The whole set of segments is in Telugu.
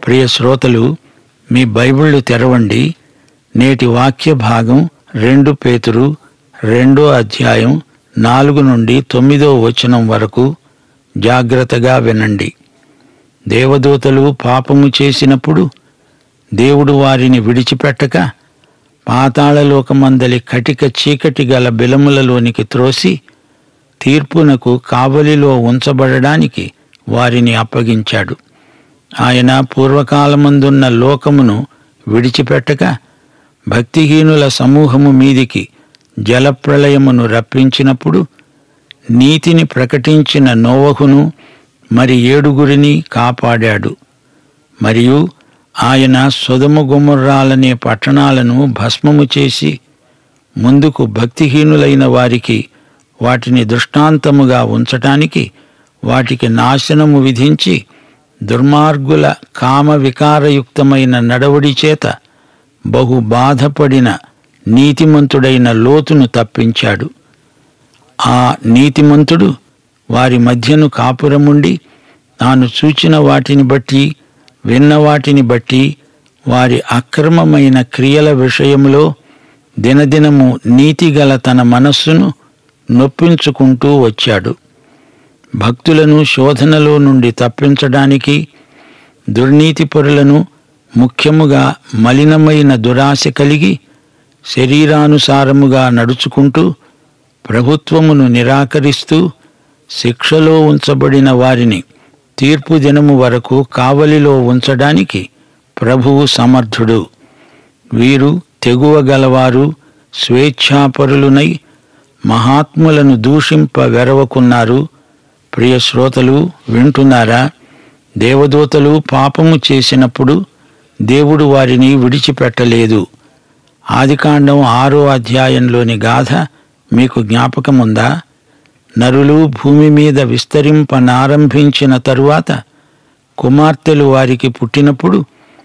ప్రియ శ్రోతలు మీ బైబిళ్ళు తెరవండి నేటి వాక్య భాగం రెండు పేతురు రెండో అధ్యాయం నాలుగు నుండి తొమ్మిదో వచనం వరకు జాగ్రత్తగా వినండి దేవదూతలు పాపము చేసినప్పుడు దేవుడు వారిని విడిచిపెట్టక పాతాళలోకమందలి కటిక చీకటి గల బిలములలోనికి త్రోసి తీర్పునకు కావలిలో ఉంచబడడానికి వారిని అప్పగించాడు ఆయన పూర్వకాలమందున్న లోకమును విడిచిపెట్టక భక్తిహీనుల సమూహము మీదికి జలప్రళయమును రప్పించినప్పుడు నీతిని ప్రకటించిన నోవహును మరి ఏడుగురిని కాపాడాడు మరియు ఆయన సొదము గుమ్మర్రాలనే పట్టణాలను భస్మము చేసి ముందుకు భక్తిహీనులైన వారికి వాటిని దృష్టాంతముగా ఉంచటానికి వాటికి నాశనము విధించి దుర్మార్గుల కామ వికారయుక్తమైన నడవడి చేత బహు బాధపడిన నీతిమంతుడైన లోతును తప్పించాడు ఆ నీతిమంతుడు వారి మధ్యను కాపురముండి తాను చూచిన వాటిని బట్టి విన్న వాటిని బట్టి వారి అక్రమమైన క్రియల విషయములో దినదినము నీతిగల తన మనస్సును నొప్పించుకుంటూ వచ్చాడు భక్తులను శోధనలో నుండి తప్పించడానికి దుర్నీతిపరులను ముఖ్యముగా మలినమైన దురాశ కలిగి శరీరానుసారముగా నడుచుకుంటూ ప్రభుత్వమును నిరాకరిస్తూ శిక్షలో ఉంచబడిన వారిని తీర్పు దినము వరకు కావలిలో ఉంచడానికి ప్రభువు సమర్థుడు వీరు తెగువ గలవారు స్వేచ్ఛాపరులునై మహాత్ములను దూషింప వెరవకున్నారు ప్రియ శ్రోతలు వింటున్నారా దేవదూతలు పాపము చేసినప్పుడు దేవుడు వారిని విడిచిపెట్టలేదు ఆదికాండం ఆరో అధ్యాయంలోని గాథ మీకు జ్ఞాపకముందా నరులు భూమి మీద విస్తరింపనారంభించిన తరువాత కుమార్తెలు వారికి పుట్టినప్పుడు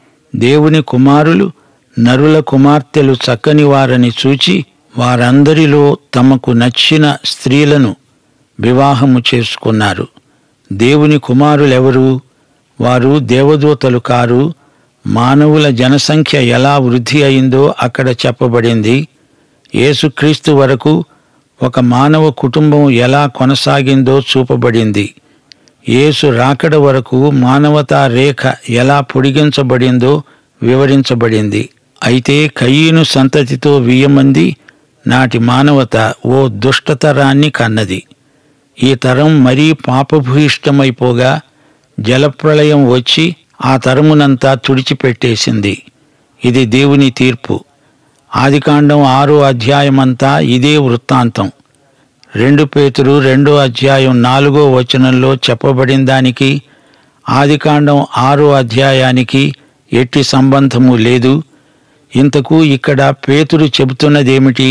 దేవుని కుమారులు నరుల కుమార్తెలు చక్కని వారని చూచి వారందరిలో తమకు నచ్చిన స్త్రీలను వివాహము చేసుకున్నారు దేవుని కుమారులెవరు వారు దేవదూతలు కారు మానవుల జనసంఖ్య ఎలా వృద్ధి అయిందో అక్కడ చెప్పబడింది యేసుక్రీస్తు వరకు ఒక మానవ కుటుంబం ఎలా కొనసాగిందో చూపబడింది యేసు రాకడ వరకు మానవతా రేఖ ఎలా పొడిగించబడిందో వివరించబడింది అయితే కయ్యను సంతతితో వీయమంది నాటి మానవత ఓ దుష్టతరాన్ని కన్నది ఈ తరం మరీ పాపభూయిష్టమైపోగా జలప్రళయం వచ్చి ఆ తరమునంతా తుడిచిపెట్టేసింది ఇది దేవుని తీర్పు ఆదికాండం ఆరో అధ్యాయమంతా ఇదే వృత్తాంతం రెండు పేతురు రెండో అధ్యాయం నాలుగో వచనంలో చెప్పబడిన దానికి ఆదికాండం ఆరో అధ్యాయానికి ఎట్టి సంబంధము లేదు ఇంతకు ఇక్కడ పేతురు చెబుతున్నదేమిటి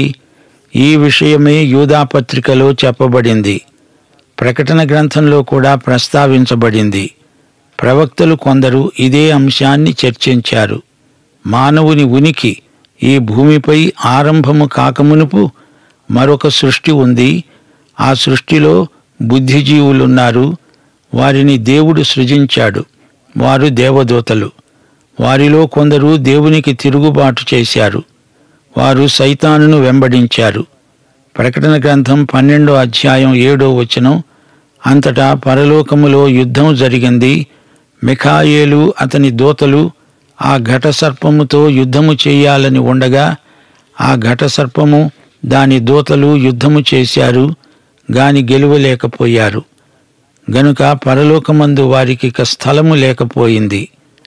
ఈ విషయమే యూదాపత్రికలో చెప్పబడింది ప్రకటన గ్రంథంలో కూడా ప్రస్తావించబడింది ప్రవక్తలు కొందరు ఇదే అంశాన్ని చర్చించారు మానవుని ఉనికి ఈ భూమిపై ఆరంభము కాకమునుపు మరొక సృష్టి ఉంది ఆ సృష్టిలో బుద్ధిజీవులున్నారు వారిని దేవుడు సృజించాడు వారు దేవదూతలు వారిలో కొందరు దేవునికి తిరుగుబాటు చేశారు వారు సైతానును వెంబడించారు ప్రకటన గ్రంథం పన్నెండో అధ్యాయం ఏడో వచనం అంతటా పరలోకములో యుద్ధం జరిగింది మిఖాయేలు అతని దూతలు ఆ ఘట సర్పముతో యుద్ధము చేయాలని ఉండగా ఆ ఘట సర్పము దాని దూతలు యుద్ధము చేశారు గాని గెలువలేకపోయారు గనుక పరలోకమందు వారికి ఇక స్థలము లేకపోయింది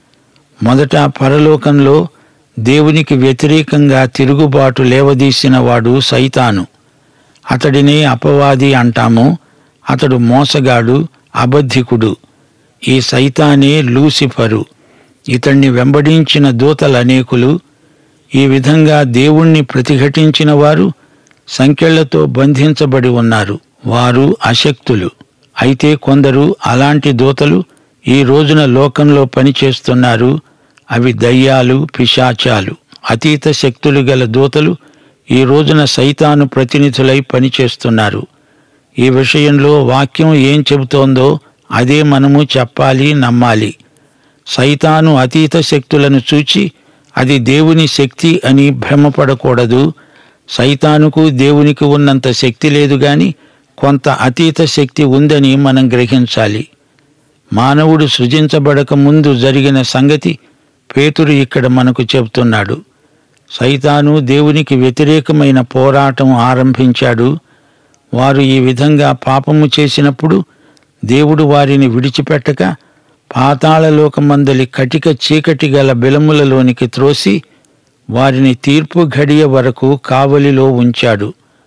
మొదట పరలోకంలో దేవునికి వ్యతిరేకంగా తిరుగుబాటు లేవదీసిన వాడు సైతాను అతడిని అపవాది అంటాము అతడు మోసగాడు అబద్ధికుడు ఈ సైతానే లూసిఫరు ఇతణ్ణి వెంబడించిన దూతలనేకులు ఈ విధంగా దేవుణ్ణి ప్రతిఘటించిన వారు సంకెళ్లతో బంధించబడి ఉన్నారు వారు అశక్తులు అయితే కొందరు అలాంటి దూతలు ఈ రోజున లోకంలో పనిచేస్తున్నారు అవి దయ్యాలు పిశాచాలు అతీత శక్తులు గల దూతలు ఈ రోజున సైతాను ప్రతినిధులై పనిచేస్తున్నారు ఈ విషయంలో వాక్యం ఏం చెబుతోందో అదే మనము చెప్పాలి నమ్మాలి సైతాను అతీత శక్తులను చూచి అది దేవుని శక్తి అని భ్రమపడకూడదు సైతానుకు దేవునికి ఉన్నంత శక్తి లేదు గాని కొంత అతీత శక్తి ఉందని మనం గ్రహించాలి మానవుడు సృజించబడక ముందు జరిగిన సంగతి పేతురు ఇక్కడ మనకు చెబుతున్నాడు సైతాను దేవునికి వ్యతిరేకమైన పోరాటం ఆరంభించాడు వారు ఈ విధంగా పాపము చేసినప్పుడు దేవుడు వారిని విడిచిపెట్టక పాతాళలోకమందలి కటిక చీకటి గల బిలములలోనికి త్రోసి వారిని తీర్పు ఘడియ వరకు కావలిలో ఉంచాడు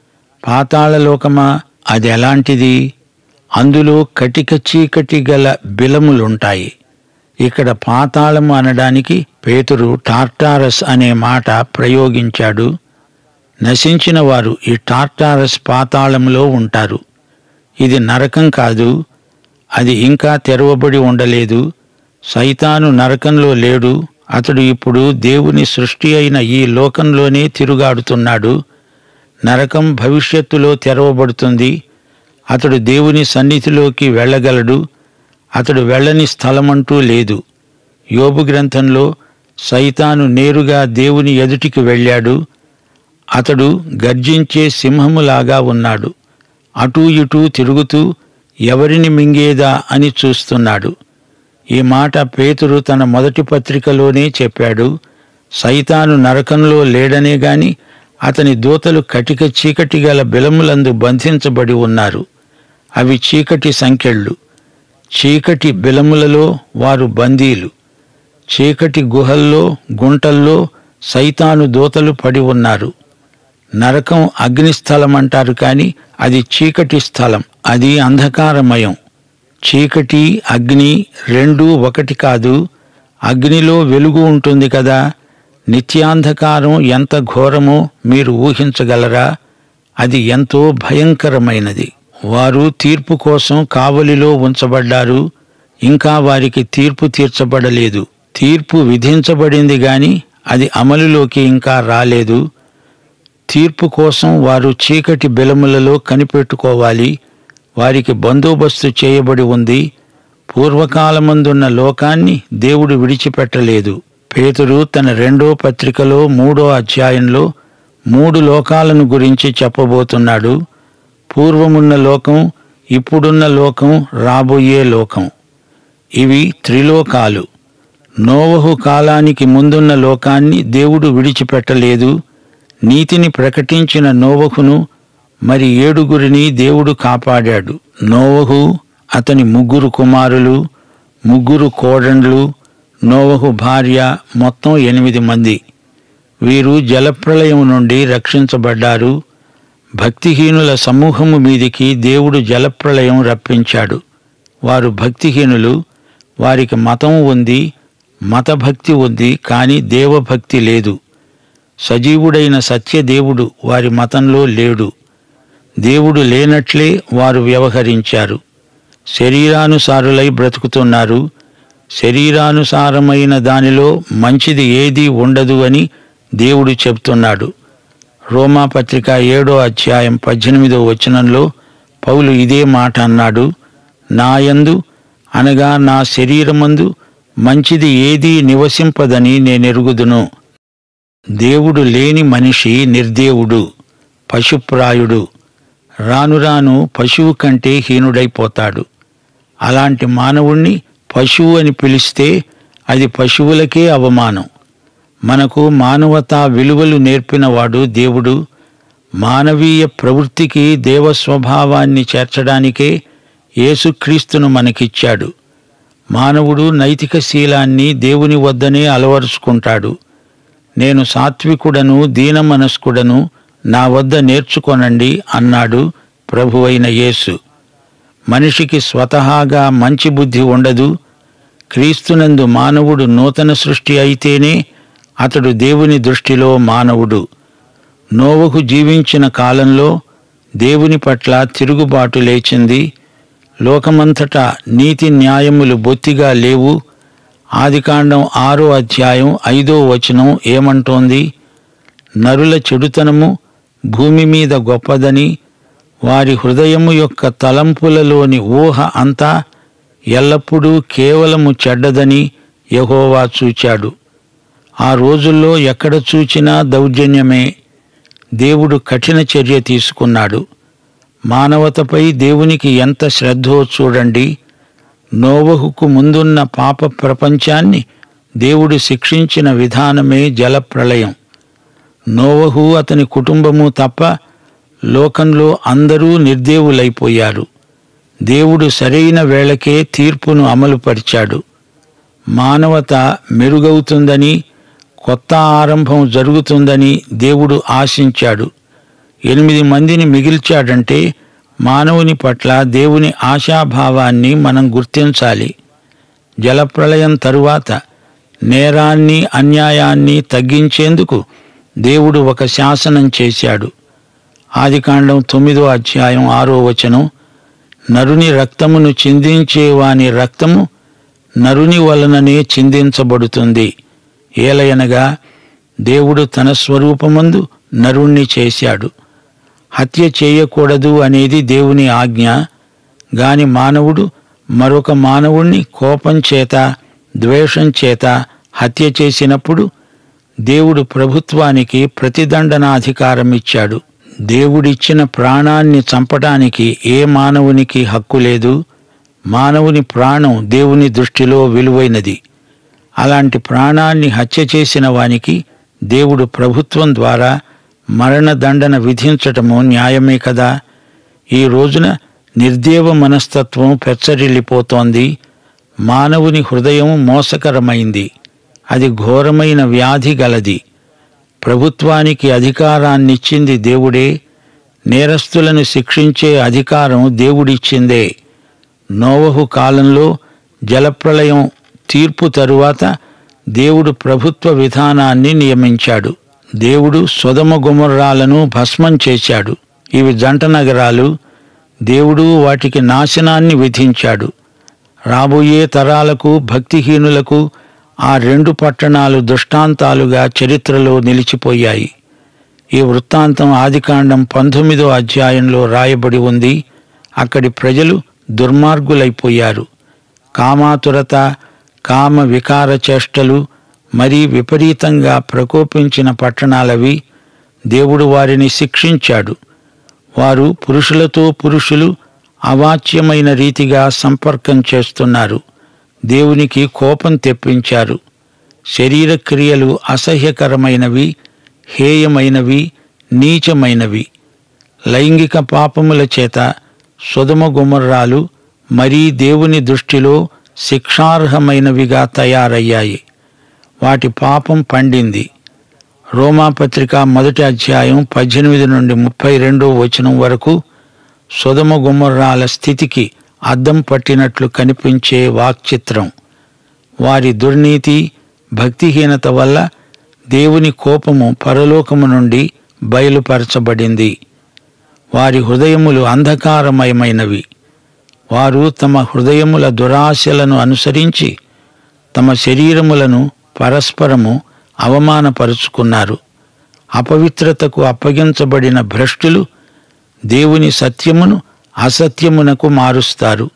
పాతాళలోకమా అది ఎలాంటిది అందులో కటిక చీకటి గల బిలములుంటాయి ఇక్కడ పాతాళము అనడానికి పేతురు టార్టారస్ అనే మాట ప్రయోగించాడు నశించిన వారు ఈ టార్టారస్ పాతాళంలో ఉంటారు ఇది నరకం కాదు అది ఇంకా తెరవబడి ఉండలేదు సైతాను నరకంలో లేడు అతడు ఇప్పుడు దేవుని సృష్టి అయిన ఈ లోకంలోనే తిరుగాడుతున్నాడు నరకం భవిష్యత్తులో తెరవబడుతుంది అతడు దేవుని సన్నిధిలోకి వెళ్ళగలడు అతడు వెళ్ళని స్థలమంటూ లేదు యోబు గ్రంథంలో సైతాను నేరుగా దేవుని ఎదుటికి వెళ్ళాడు అతడు గర్జించే సింహములాగా ఉన్నాడు అటూ ఇటూ తిరుగుతూ ఎవరిని మింగేదా అని చూస్తున్నాడు ఈ మాట పేతురు తన మొదటి పత్రికలోనే చెప్పాడు సైతాను నరకంలో లేడనే గాని అతని దూతలు కటిక చీకటి గల బిలములందు బంధించబడి ఉన్నారు అవి చీకటి సంఖ్యళ్ళు చీకటి బిలములలో వారు బందీలు చీకటి గుహల్లో గుంటల్లో సైతాను దూతలు పడి ఉన్నారు నరకం అగ్నిస్థలం అంటారు కానీ అది చీకటి స్థలం అది అంధకారమయం చీకటి అగ్ని రెండూ ఒకటి కాదు అగ్నిలో వెలుగు ఉంటుంది కదా నిత్యాంధకారం ఎంత ఘోరమో మీరు ఊహించగలరా అది ఎంతో భయంకరమైనది వారు తీర్పు కోసం కావలిలో ఉంచబడ్డారు ఇంకా వారికి తీర్పు తీర్చబడలేదు తీర్పు విధించబడింది గాని అది అమలులోకి ఇంకా రాలేదు తీర్పు కోసం వారు చీకటి బిలములలో కనిపెట్టుకోవాలి వారికి బందోబస్తు చేయబడి ఉంది పూర్వకాలమందున్న లోకాన్ని దేవుడు విడిచిపెట్టలేదు పేతురు తన రెండో పత్రికలో మూడో అధ్యాయంలో మూడు లోకాలను గురించి చెప్పబోతున్నాడు పూర్వమున్న లోకం ఇప్పుడున్న లోకం రాబోయే లోకం ఇవి త్రిలోకాలు నోవహు కాలానికి ముందున్న లోకాన్ని దేవుడు విడిచిపెట్టలేదు నీతిని ప్రకటించిన నోవహును మరి ఏడుగురిని దేవుడు కాపాడాడు నోవహు అతని ముగ్గురు కుమారులు ముగ్గురు కోడండ్లు నోవహు భార్య మొత్తం ఎనిమిది మంది వీరు జలప్రళయం నుండి రక్షించబడ్డారు భక్తిహీనుల సమూహము మీదికి దేవుడు జలప్రళయం రప్పించాడు వారు భక్తిహీనులు వారికి మతం ఉంది మతభక్తి ఉంది కానీ దేవభక్తి లేదు సజీవుడైన సత్యదేవుడు వారి మతంలో లేడు దేవుడు లేనట్లే వారు వ్యవహరించారు శరీరానుసారులై బ్రతుకుతున్నారు శరీరానుసారమైన దానిలో మంచిది ఏదీ ఉండదు అని దేవుడు చెప్తున్నాడు రోమాపత్రిక ఏడో అధ్యాయం పద్దెనిమిదో వచనంలో పౌలు ఇదే మాట అన్నాడు నాయందు అనగా నా శరీరమందు మంచిది ఏదీ నివసింపదని నేనెరుగుదును దేవుడు లేని మనిషి నిర్దేవుడు పశుప్రాయుడు రాను రాను పశువు కంటే హీనుడైపోతాడు అలాంటి మానవుణ్ణి పశువు అని పిలిస్తే అది పశువులకే అవమానం మనకు మానవతా విలువలు నేర్పినవాడు దేవుడు మానవీయ ప్రవృత్తికి దేవ స్వభావాన్ని చేర్చడానికే యేసుక్రీస్తును మనకిచ్చాడు మానవుడు నైతిక శీలాన్ని దేవుని వద్దనే అలవరుచుకుంటాడు నేను సాత్వికుడను దీనమనస్కుడను నా వద్ద నేర్చుకొనండి అన్నాడు ప్రభువైన యేసు మనిషికి స్వతహాగా మంచి బుద్ధి ఉండదు క్రీస్తునందు మానవుడు నూతన సృష్టి అయితేనే అతడు దేవుని దృష్టిలో మానవుడు నోవహు జీవించిన కాలంలో దేవుని పట్ల తిరుగుబాటు లేచింది లోకమంతటా నీతి న్యాయములు బొత్తిగా లేవు ఆదికాండం ఆరో అధ్యాయం ఐదో వచనం ఏమంటోంది నరుల చెడుతనము భూమి మీద గొప్పదని వారి హృదయము యొక్క తలంపులలోని ఊహ అంతా ఎల్లప్పుడూ కేవలము చెడ్డదని యహోవా చూచాడు ఆ రోజుల్లో ఎక్కడ చూచినా దౌర్జన్యమే దేవుడు కఠిన చర్య తీసుకున్నాడు మానవతపై దేవునికి ఎంత శ్రద్ధో చూడండి నోవహుకు ముందున్న పాప ప్రపంచాన్ని దేవుడు శిక్షించిన విధానమే జలప్రళయం నోవహు అతని కుటుంబము తప్ప లోకంలో అందరూ నిర్దేవులైపోయారు దేవుడు సరైన వేళకే తీర్పును అమలుపరిచాడు మానవత మెరుగవుతుందని కొత్త ఆరంభం జరుగుతుందని దేవుడు ఆశించాడు ఎనిమిది మందిని మిగిల్చాడంటే మానవుని పట్ల దేవుని ఆశాభావాన్ని మనం గుర్తించాలి జలప్రళయం తరువాత నేరాన్ని అన్యాయాన్ని తగ్గించేందుకు దేవుడు ఒక శాసనం చేశాడు ఆదికాండం తొమ్మిదో అధ్యాయం ఆరో వచనం నరుని రక్తమును చిందించేవాని రక్తము నరుని వలననే చిందించబడుతుంది ఏలయనగా దేవుడు తన స్వరూపమందు నరుణ్ణి చేశాడు హత్య చేయకూడదు అనేది దేవుని ఆజ్ఞ గాని మానవుడు మరొక మానవుణ్ణి కోపం చేత ద్వేషం చేత హత్య చేసినప్పుడు దేవుడు ప్రభుత్వానికి ప్రతిదండనాధికారం ఇచ్చాడు దేవుడిచ్చిన ప్రాణాన్ని చంపటానికి ఏ మానవునికి హక్కు లేదు మానవుని ప్రాణం దేవుని దృష్టిలో విలువైనది అలాంటి ప్రాణాన్ని హత్య చేసిన వానికి దేవుడు ప్రభుత్వం ద్వారా మరణదండన విధించటము న్యాయమే కదా ఈ రోజున నిర్దేవ మనస్తత్వం పెచ్చరిల్లిపోతోంది మానవుని హృదయం మోసకరమైంది అది ఘోరమైన వ్యాధి గలది ప్రభుత్వానికి అధికారాన్నిచ్చింది దేవుడే నేరస్తులను శిక్షించే అధికారం దేవుడిచ్చిందే నోవహు కాలంలో జలప్రళయం తీర్పు తరువాత దేవుడు ప్రభుత్వ విధానాన్ని నియమించాడు దేవుడు సుధమ గుమర్రాలను భస్మం చేశాడు ఇవి జంట నగరాలు దేవుడు వాటికి నాశనాన్ని విధించాడు రాబోయే తరాలకు భక్తిహీనులకు ఆ రెండు పట్టణాలు దృష్టాంతాలుగా చరిత్రలో నిలిచిపోయాయి ఈ వృత్తాంతం ఆదికాండం పంతొమ్మిదో అధ్యాయంలో రాయబడి ఉంది అక్కడి ప్రజలు దుర్మార్గులైపోయారు కామాతురత కామ వికార చేష్టలు మరీ విపరీతంగా ప్రకోపించిన పట్టణాలవి దేవుడు వారిని శిక్షించాడు వారు పురుషులతో పురుషులు అవాచ్యమైన రీతిగా సంపర్కం చేస్తున్నారు దేవునికి కోపం తెప్పించారు శరీర క్రియలు అసహ్యకరమైనవి హేయమైనవి నీచమైనవి లైంగిక పాపముల చేత సుధమ గుమర్రాలు మరీ దేవుని దృష్టిలో శిక్షార్హమైనవిగా తయారయ్యాయి వాటి పాపం పండింది రోమాపత్రిక మొదటి అధ్యాయం పద్దెనిమిది నుండి ముప్పై రెండో వచనం వరకు సుధమ గుమ్మర్రాల స్థితికి అద్దం పట్టినట్లు కనిపించే వాక్చిత్రం వారి దుర్నీతి భక్తిహీనత వల్ల దేవుని కోపము పరలోకము నుండి బయలుపరచబడింది వారి హృదయములు అంధకారమయమైనవి వారు తమ హృదయముల దురాశలను అనుసరించి తమ శరీరములను పరస్పరము అవమానపరుచుకున్నారు అపవిత్రతకు అప్పగించబడిన భ్రష్టులు దేవుని సత్యమును అసత్యమునకు మారుస్తారు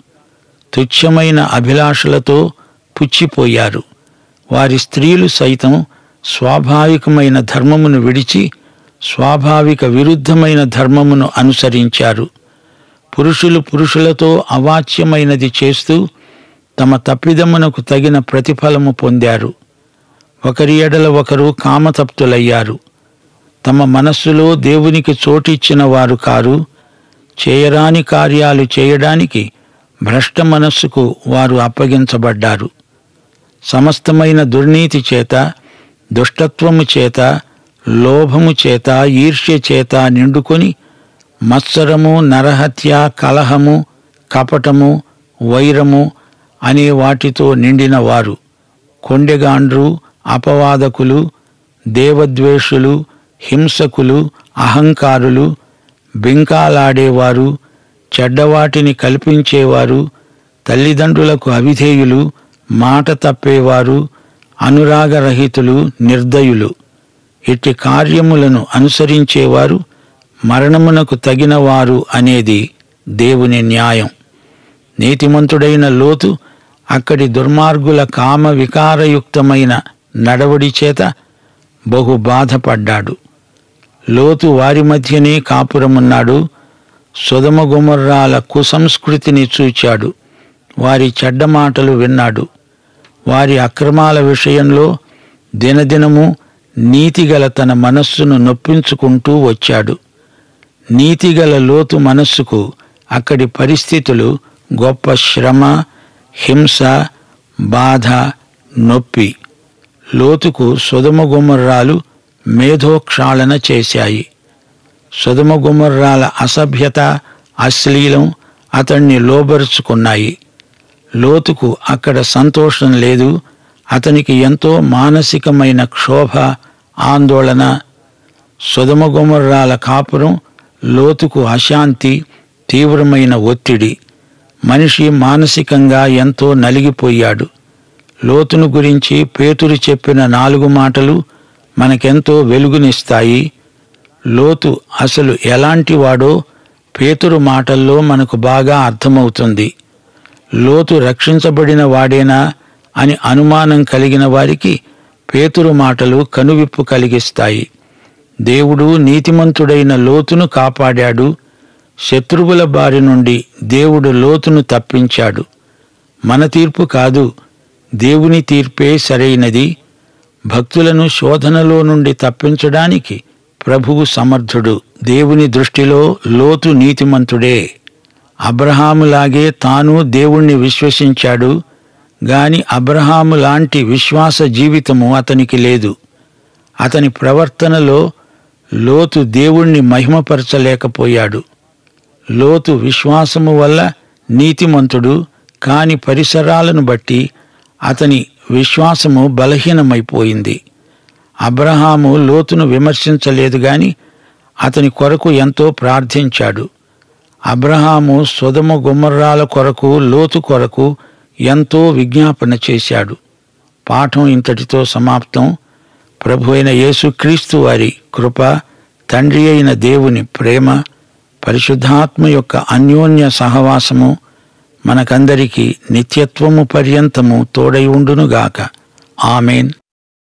తుచ్చమైన అభిలాషలతో పుచ్చిపోయారు వారి స్త్రీలు సైతం స్వాభావికమైన ధర్మమును విడిచి స్వాభావిక విరుద్ధమైన ధర్మమును అనుసరించారు పురుషులు పురుషులతో అవాచ్యమైనది చేస్తూ తమ తప్పిదమునకు తగిన ప్రతిఫలము పొందారు ఒకరి ఎడల ఒకరు కామతప్తులయ్యారు తమ మనస్సులో దేవునికి చోటిచ్చిన వారు కారు చేయరాని కార్యాలు చేయడానికి భ్రష్ట మనస్సుకు వారు అప్పగించబడ్డారు సమస్తమైన దుర్నీతి చేత దుష్టత్వము చేత లోభము చేత ఈర్ష్య చేత నిండుకొని మత్సరము నరహత్య కలహము కపటము వైరము అనే వాటితో నిండిన వారు కొండెగాండ్రు అపవాదకులు దేవద్వేషులు హింసకులు అహంకారులు బింకాలాడేవారు చెడ్డవాటిని కల్పించేవారు తల్లిదండ్రులకు అవిధేయులు మాట తప్పేవారు అనురాగరహితులు నిర్దయులు ఇట్టి కార్యములను అనుసరించేవారు మరణమునకు తగినవారు అనేది దేవుని న్యాయం నీతిమంతుడైన లోతు అక్కడి దుర్మార్గుల కామ వికారయుక్తమైన నడవడి చేత బహు బాధపడ్డాడు లోతు వారి మధ్యనే కాపురమున్నాడు సుధమగుమర్రాల కుసంస్కృతిని చూచాడు వారి చెడ్డ మాటలు విన్నాడు వారి అక్రమాల విషయంలో దినదినము నీతిగల తన మనస్సును నొప్పించుకుంటూ వచ్చాడు నీతిగల లోతు మనస్సుకు అక్కడి పరిస్థితులు గొప్ప శ్రమ హింస బాధ నొప్పి లోతుకు సుధమగుమర్రాలు మేధోక్షాళన చేశాయి సుధమగుమర్రాల అసభ్యత అశ్లీలం అతణ్ణి లోబరుచుకున్నాయి లోతుకు అక్కడ సంతోషం లేదు అతనికి ఎంతో మానసికమైన క్షోభ ఆందోళన సుధమగుమర్రాల కాపురం లోతుకు అశాంతి తీవ్రమైన ఒత్తిడి మనిషి మానసికంగా ఎంతో నలిగిపోయాడు లోతును గురించి పేతురు చెప్పిన నాలుగు మాటలు మనకెంతో వెలుగునిస్తాయి లోతు అసలు ఎలాంటి వాడో పేతురు మాటల్లో మనకు బాగా అర్థమవుతుంది లోతు రక్షించబడిన వాడేనా అని అనుమానం కలిగిన వారికి పేతురు మాటలు కనువిప్పు కలిగిస్తాయి దేవుడు నీతిమంతుడైన లోతును కాపాడాడు శత్రువుల బారి నుండి దేవుడు లోతును తప్పించాడు మన తీర్పు కాదు దేవుని తీర్పే సరైనది భక్తులను శోధనలో నుండి తప్పించడానికి ప్రభువు సమర్థుడు దేవుని దృష్టిలో లోతు నీతిమంతుడే అబ్రహాములాగే తాను దేవుణ్ణి విశ్వసించాడు గాని అబ్రహాము లాంటి విశ్వాస జీవితము అతనికి లేదు అతని ప్రవర్తనలో లోతు దేవుణ్ణి మహిమపరచలేకపోయాడు లోతు విశ్వాసము వల్ల నీతిమంతుడు కాని పరిసరాలను బట్టి అతని విశ్వాసము బలహీనమైపోయింది అబ్రహాము లోతును విమర్శించలేదు గాని అతని కొరకు ఎంతో ప్రార్థించాడు అబ్రహాము సుధమ గుమ్మర్రాల కొరకు లోతు కొరకు ఎంతో విజ్ఞాపన చేశాడు పాఠం ఇంతటితో సమాప్తం ప్రభు అయిన యేసుక్రీస్తు వారి కృప తండ్రి అయిన దేవుని ప్రేమ పరిశుద్ధాత్మ యొక్క అన్యోన్య సహవాసము మనకందరికీ నిత్యత్వము పర్యంతము తోడై ఉండునుగాక ఆమెన్